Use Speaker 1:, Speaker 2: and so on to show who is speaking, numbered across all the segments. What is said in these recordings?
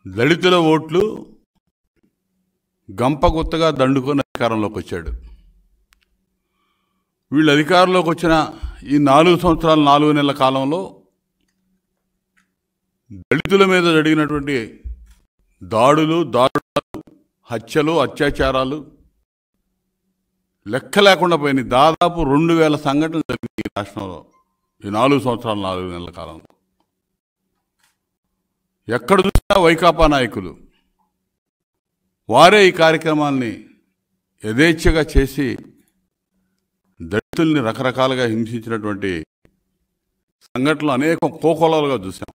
Speaker 1: దళితుల ఓట్లు గంపగుత్తగా దండుకొని అధికారంలోకి వచ్చాడు వీళ్ళు అధికారంలోకి వచ్చిన ఈ నాలుగు సంవత్సరాల నాలుగు నెలల కాలంలో దళితుల మీద జరిగినటువంటి దాడులు దాడులు హత్యలు అత్యాచారాలు లెక్క లేకుండా పోయినాయి దాదాపు రెండు వేల సంఘటనలు జరిగినాయి ఈ రాష్ట్రంలో ఈ నాలుగు సంవత్సరాల నాలుగు నెలల కాలంలో ఎక్కడ చూసినా వైకాపా నాయకులు వారే ఈ కార్యక్రమాల్ని యథేచ్ఛగా చేసి దళితుల్ని రకరకాలుగా హింసించినటువంటి సంఘటనలు అనేక కోకోలాలుగా చూసాం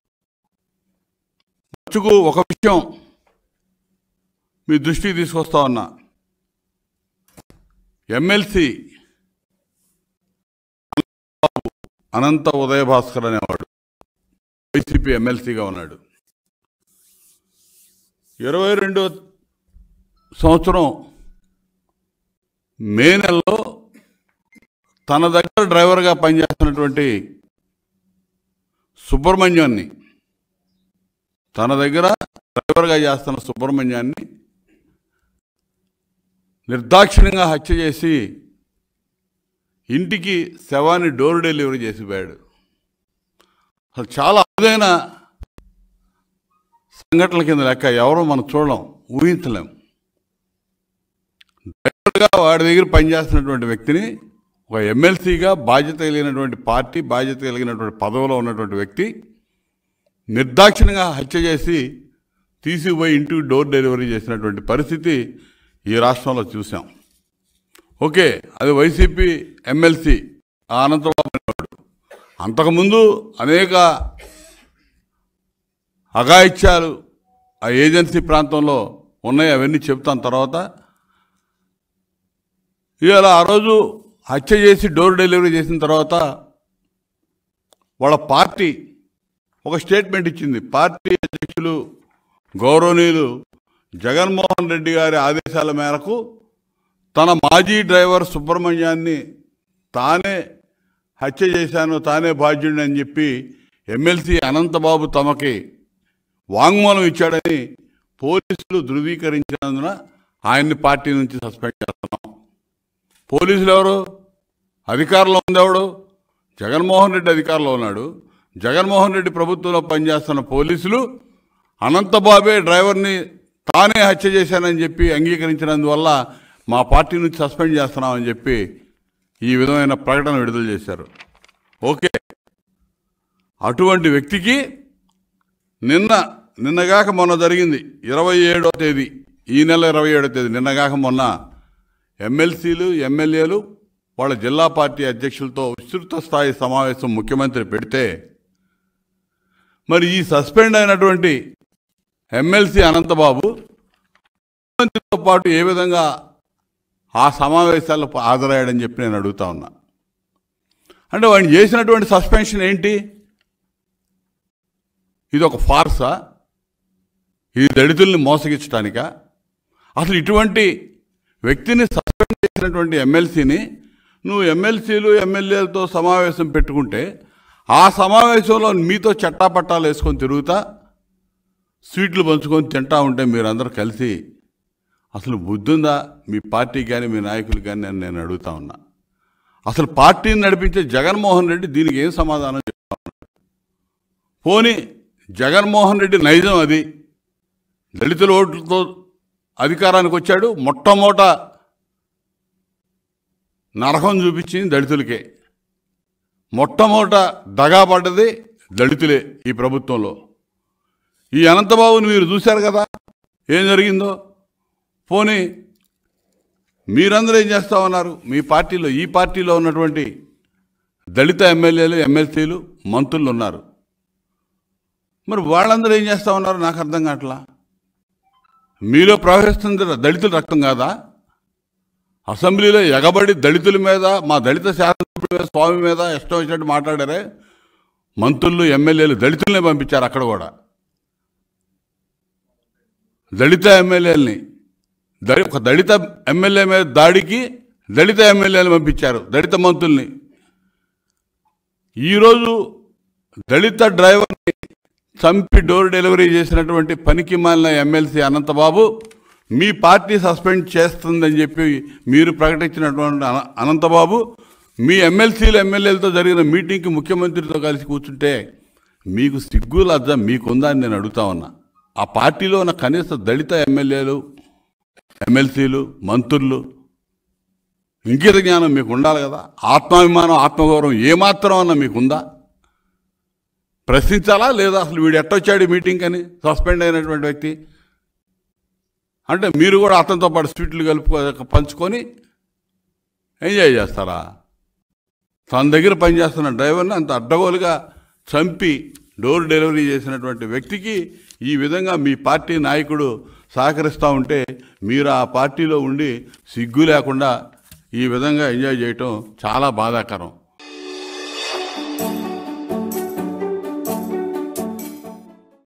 Speaker 1: మచ్చుకు ఒక విషయం మీ దృష్టికి తీసుకొస్తా ఉన్నా ఎమ్మెల్సీ అనంత ఉదయభాస్కర్ అనేవాడు వైసీపీ ఎమ్మెల్సీగా ఉన్నాడు ఇరవై రెండో సంవత్సరం మే నెలలో తన దగ్గర డ్రైవర్గా పనిచేస్తున్నటువంటి సుబ్రహ్మణ్యాన్ని తన దగ్గర డ్రైవర్గా చేస్తున్న సుబ్రహ్మణ్యాన్ని నిర్దాక్షిణ్యంగా హత్య చేసి ఇంటికి శవాన్ని డోర్ డెలివరీ చేసి పోయాడు అసలు చాలా అరుదైన సంఘటనల కింద లెక్క ఎవరో మనం చూడలేం ఊహించలేం డ్రైవర్గా వాడి దగ్గర పనిచేస్తున్నటువంటి వ్యక్తిని ఒక ఎమ్మెల్సీగా బాధ్యత కలిగినటువంటి పార్టీ బాధ్యత కలిగినటువంటి పదవిలో ఉన్నటువంటి వ్యక్తి నిర్దాక్షిణ్యంగా హత్య చేసి తీసుకుపోయి ఇంటికి డోర్ డెలివరీ చేసినటువంటి పరిస్థితి ఈ రాష్ట్రంలో చూసాం ఓకే అది వైసీపీ ఎమ్మెల్సీ ఆ అనంతబాబు అనేవాడు అంతకుముందు అనేక అఘాయిత్యాలు ఆ ఏజెన్సీ ప్రాంతంలో ఉన్నాయి అవన్నీ చెప్తాను తర్వాత ఇవాళ ఆ రోజు హత్య చేసి డోర్ డెలివరీ చేసిన తర్వాత వాళ్ళ పార్టీ ఒక స్టేట్మెంట్ ఇచ్చింది పార్టీ అధ్యక్షులు గౌరవనీయులు జగన్మోహన్ రెడ్డి గారి ఆదేశాల మేరకు తన మాజీ డ్రైవర్ సుబ్రహ్మణ్యాన్ని తానే హత్య చేశాను తానే బాధ్యుడిని అని చెప్పి ఎమ్మెల్సీ అనంతబాబు తమకి వాంగ్మూలం ఇచ్చాడని పోలీసులు ధృవీకరించినందున ఆయన్ని పార్టీ నుంచి సస్పెండ్ చేస్తున్నాం పోలీసులు ఎవరు అధికారంలో ఉందెవడు జగన్మోహన్ రెడ్డి అధికారంలో ఉన్నాడు జగన్మోహన్ రెడ్డి ప్రభుత్వంలో పనిచేస్తున్న పోలీసులు అనంతబాబే డ్రైవర్ని తానే హత్య చేశానని చెప్పి అంగీకరించినందువల్ల మా పార్టీ నుంచి సస్పెండ్ చేస్తున్నామని చెప్పి ఈ విధమైన ప్రకటన విడుదల చేశారు ఓకే అటువంటి వ్యక్తికి నిన్న నిన్నగాక మొన్న జరిగింది ఇరవై ఏడో తేదీ ఈ నెల ఇరవై ఏడో తేదీ నిన్నగాక మొన్న ఎమ్మెల్సీలు ఎమ్మెల్యేలు వాళ్ళ జిల్లా పార్టీ అధ్యక్షులతో విస్తృత స్థాయి సమావేశం ముఖ్యమంత్రి పెడితే మరి ఈ సస్పెండ్ అయినటువంటి ఎమ్మెల్సీ అనంతబాబు ముఖ్యమంత్రితో పాటు ఏ విధంగా ఆ సమావేశాలకు హాజరయ్యాడని చెప్పి నేను అడుగుతా ఉన్నా అంటే వాడిని చేసినటువంటి సస్పెన్షన్ ఏంటి ఇది ఒక ఫార్సా ఇది దళితుల్ని మోసగించడానికా అసలు ఇటువంటి వ్యక్తిని సస్పెండ్ చేసినటువంటి ఎమ్మెల్సీని నువ్వు ఎమ్మెల్సీలు ఎమ్మెల్యేలతో సమావేశం పెట్టుకుంటే ఆ సమావేశంలో మీతో చట్టాపట్టాలు వేసుకొని తిరుగుతా స్వీట్లు పంచుకొని తింటా ఉంటే మీరందరూ కలిసి అసలు బుద్ధుందా మీ పార్టీ కానీ మీ నాయకులు కానీ అని నేను అడుగుతా ఉన్నా అసలు పార్టీని నడిపించే జగన్మోహన్ రెడ్డి దీనికి ఏం సమాధానం చెప్తా ఉన్నాడు పోనీ జగన్మోహన్ రెడ్డి నైజం అది దళితుల ఓట్లతో అధికారానికి వచ్చాడు మొట్టమొదట నరకం చూపించింది దళితులకే మొట్టమొదట దగా పడ్డది దళితులే ఈ ప్రభుత్వంలో ఈ అనంతబాబుని మీరు చూశారు కదా ఏం జరిగిందో పోనీ మీరందరూ ఏం చేస్తా ఉన్నారు మీ పార్టీలో ఈ పార్టీలో ఉన్నటువంటి దళిత ఎమ్మెల్యేలు ఎమ్మెల్సీలు మంత్రులు ఉన్నారు మరి వాళ్ళందరూ ఏం చేస్తా ఉన్నారు నాకు అర్థం కావట్లా మీలో ప్రవహిస్తుంది దళితుల రక్తం కాదా అసెంబ్లీలో ఎగబడి దళితుల మీద మా దళిత శాసనసభ్యుల మీద స్వామి మీద ఇష్టం వచ్చినట్టు మాట్లాడారే మంత్రులు ఎమ్మెల్యేలు దళితులనే పంపించారు అక్కడ కూడా దళిత ఎమ్మెల్యేలని దళి ఒక దళిత ఎమ్మెల్యే మీద దాడికి దళిత ఎమ్మెల్యేలు పంపించారు దళిత మంత్రుల్ని ఈరోజు దళిత డ్రైవర్ని చంపి డోర్ డెలివరీ చేసినటువంటి పనికి మాలిన ఎమ్మెల్సీ అనంతబాబు మీ పార్టీ సస్పెండ్ చేస్తుందని చెప్పి మీరు ప్రకటించినటువంటి అన- అనంతబాబు మీ ఎమ్మెల్సీలు ఎమ్మెల్యేలతో జరిగిన మీటింగ్కి ముఖ్యమంత్రితో కలిసి కూర్చుంటే మీకు సిగ్గు లజ్జ మీకుందా అని నేను అడుగుతా ఉన్నా ఆ పార్టీలో ఉన్న కనీస దళిత ఎమ్మెల్యేలు ఎమ్మెల్సీలు మంత్రులు ఇంకిత జ్ఞానం మీకు ఉండాలి కదా ఆత్మాభిమానం ఆత్మగౌరవం ఏమాత్రం అన్న మీకుందా ప్రశ్నించాలా లేదా అసలు వీడు ఎట్టొచ్చాడు ఈ మీటింగ్ అని సస్పెండ్ అయినటువంటి వ్యక్తి అంటే మీరు కూడా అతనితో పాటు స్వీట్లు కలుపు పంచుకొని ఎంజాయ్ చేస్తారా తన దగ్గర పనిచేస్తున్న డ్రైవర్ని అంత అడ్డగోలుగా చంపి డోర్ డెలివరీ చేసినటువంటి వ్యక్తికి ఈ విధంగా మీ పార్టీ నాయకుడు సహకరిస్తూ ఉంటే మీరు ఆ పార్టీలో ఉండి సిగ్గు లేకుండా ఈ విధంగా ఎంజాయ్ చేయటం చాలా బాధాకరం